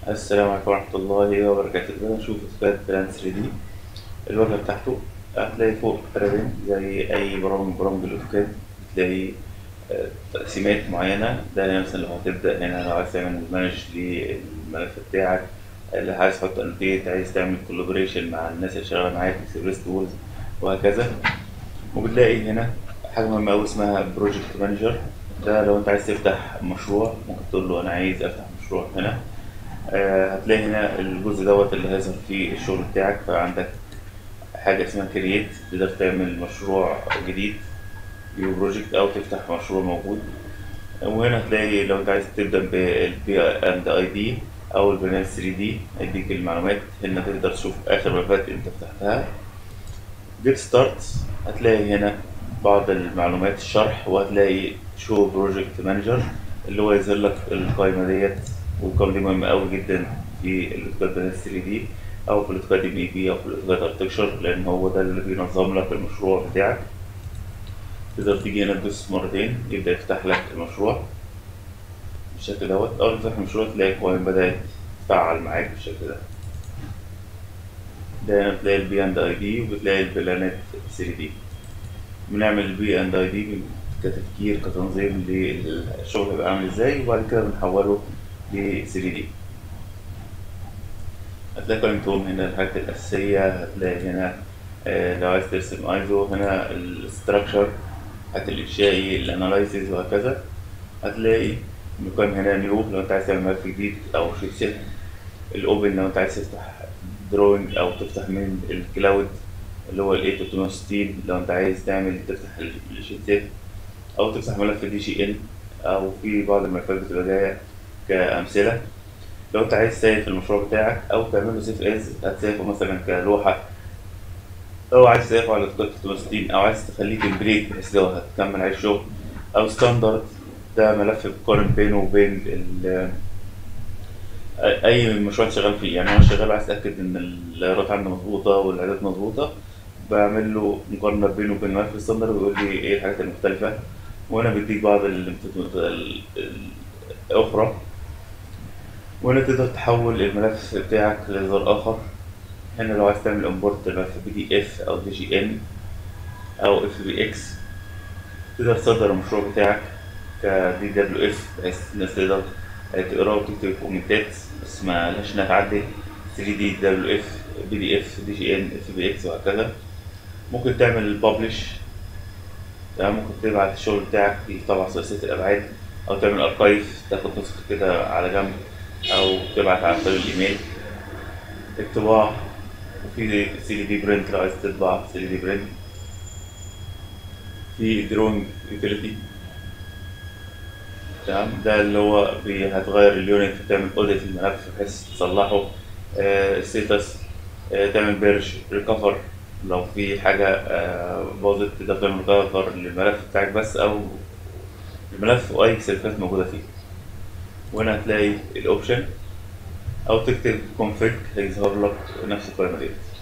السلام عليكم ورحمة الله وبركاته ده نشوف إثبات بلان 3 دي الواجهة بتاعته هتلاقي فوق رابن زي أي برامج من برامج الأوتوكاد بتلاقي آه، تقسيمات معينة ده مثلا لو هتبدأ هنا لو عايز تعمل مانج للملف بتاعك اللي عايز تحط انوتيت عايز تعمل كولابوريشن مع الناس اللي شغالة معاك اكسبريس تولز وهكذا وبتلاقي هنا حاجة مهمة أوي اسمها بروجكت مانجر ده لو أنت عايز تفتح مشروع ممكن تقول له أنا عايز أفتح مشروع هنا آه، هتلاقي هنا الجزء دوت اللي هيظهر فيه الشغل بتاعك فعندك حاجة اسمها كرييت تقدر تعمل مشروع جديد نيو بروجكت أو تفتح مشروع موجود وهنا هتلاقي لو أنت عايز تبدأ بالبي أند أي دي أو البرنامج 3 دي هيديك المعلومات هنا تقدر تشوف آخر ملفات أنت فتحتها جيت ستارت هتلاقي هنا بعض المعلومات الشرح وهتلاقي شو بروجكت مانجر اللي هو يظهر لك القائمة ديت والقائمة دي مهمة أوي جدا في الأوتوكاد بلان 3 دي أو في الأوتوكاد ام اي بي أو في الأوتوكاد ارتكشر لأن هو ده اللي بينظم لك المشروع بتاعك تقدر تيجي هنا تدوس مرتين يبدأ يفتح لك المشروع بالشكل دوت أول ما تفتح المشروع تلاقي القوائم بدأت تفعل معاك بالشكل ده ده هنا بتلاقي البي اند اي دي وبتلاقي البلانات 3 دي بنعمل البي اند اي دي كتفكير كتنظيم للشغل هيبقى عامل ازاي وبعد كده بنحوله ل 3 دي هتلاقي قائمتهم هنا الحاجات الأساسية هتلاقي هنا آه، لو عايز ترسم ايزو هنا الاستراكشر الحاجات الإنشائي الاناليسيز وهكذا هتلاقي مكان هنا نيو لو انت عايز تعمل ملف جديد او شيت سيت الاوبن لو انت عايز تفتح دروينج او تفتح من الكلاود اللي هو ال 360 لو انت عايز تعمل تفتح الشيت سيت او تفتح ملف دي جي ان او في بعض الملفات بتبقى جايه كامثله لو انت عايز تسيف المشروع بتاعك او تعمله سيف از هتسيفه مثلا كلوحه او عايز تسيفه على اوتوكاد 360 او عايز تخليه تمبليت بحيث لو هتكمل عليه الشغل او ستاندرد ده ملف بتقارن بينه وبين ال اي مشروع انت شغال فيه يعني انا شغال عايز اتاكد ان الايرادات عندي مظبوطه والاعدادات مظبوطه بعمل له مقارنه بينه وبين الملف الستاندرد ويقول لي ايه الحاجات المختلفه وانا بديك بعض الامتدادات ال- ال- الاخرى وهنا تقدر تحول الملف بتاعك لإصدار آخر هنا لو عايز تعمل امبورت ملف بي دي اف أو دي جي ان أو اف بي اكس تقدر تصدر المشروع بتاعك ك دي دبليو اف بحيث الناس تقدر تقراه وتكتب كومنتات بس ما لهاش انها تعدي 3 دي دبليو اف بي دي اف دي جي ان اف بي اكس وهكذا ممكن تعمل ببلش تمام ممكن تبعت الشغل بتاعك يطلع ثلاثية الأبعاد أو تعمل أركايف تاخد نسخة كده على جنب أو تبعت على طريق الإيميل الطباعة وفي سي دي برنت لو عايز تطبع سي دي برنت في دروينج يوتيليتي تمام ده اللي هو بي- هتغير اليونت تعمل اوديت للملف بحيث تصلحه ستيتس تعمل بيرج ريكفر لو في حاجة آه، باظت تقدر تعمل ريكفر للملف بتاعك بس أو الملف وأي سيرفات موجودة فيه وهنا هتلاقي الأوبشن أو تكتب config هيظهر لك نفس القائمة ديت